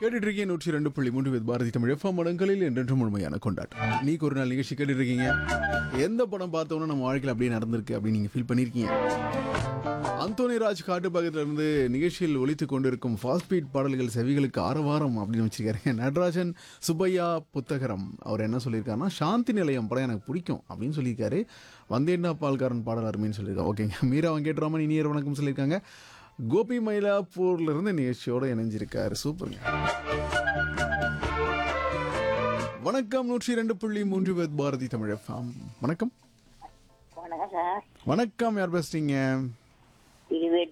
கேட்டுட்டு இருக்கீங்க நூற்றி ரெண்டு புள்ளி மூன்று வித் பாரதி தமிழ் எஃப்எம் மடங்களில் என்றென்றும் முழுமையான கொண்டாட்டம் நீக்கு ஒரு நாள் நிகழ்ச்சி கேட்டுட்டு இருக்கீங்க எந்த படம் பார்த்தோன்னா நம்ம வாழ்க்கையில் அப்படியே நடந்திருக்கு அப்படின்னு நீங்கள் ஃபீல் பண்ணியிருக்கீங்க அந்தோனி ராஜ் காட்டுப்பாக்கத்துல இருந்து நிகழ்ச்சியில் ஒலித்து கொண்டிருக்கும் ஃபாஸ்ட் பீட் பாடல்கள் செவிகளுக்கு ஆரவாரம் அப்படின்னு வச்சிருக்காரு நடராஜன் சுப்பையா புத்தகரம் அவர் என்ன சொல்லியிருக்காருன்னா சாந்தி நிலையம் படம் எனக்கு பிடிக்கும் அப்படின்னு சொல்லியிருக்காரு வந்தேன்னா பால்காரன் பாடல் அருமைன்னு சொல்லியிருக்காங்க ஓகேங்க மீரா வெங்கட்ராமன் இனியர் வணக்கம் சொல்லியிருக்காங்க கோபி மயிலாப்பூர்ல இருந்து நிகழ்ச்சியோட இணைஞ்சிருக்காரு சூப்பருங்க வணக்கம் நூற்றி ரெண்டு புள்ளி மூன்று வித் பாரதி தமிழ் FM. வணக்கம் வணக்கம் சார் வணக்கம் யார் பேசுறீங்க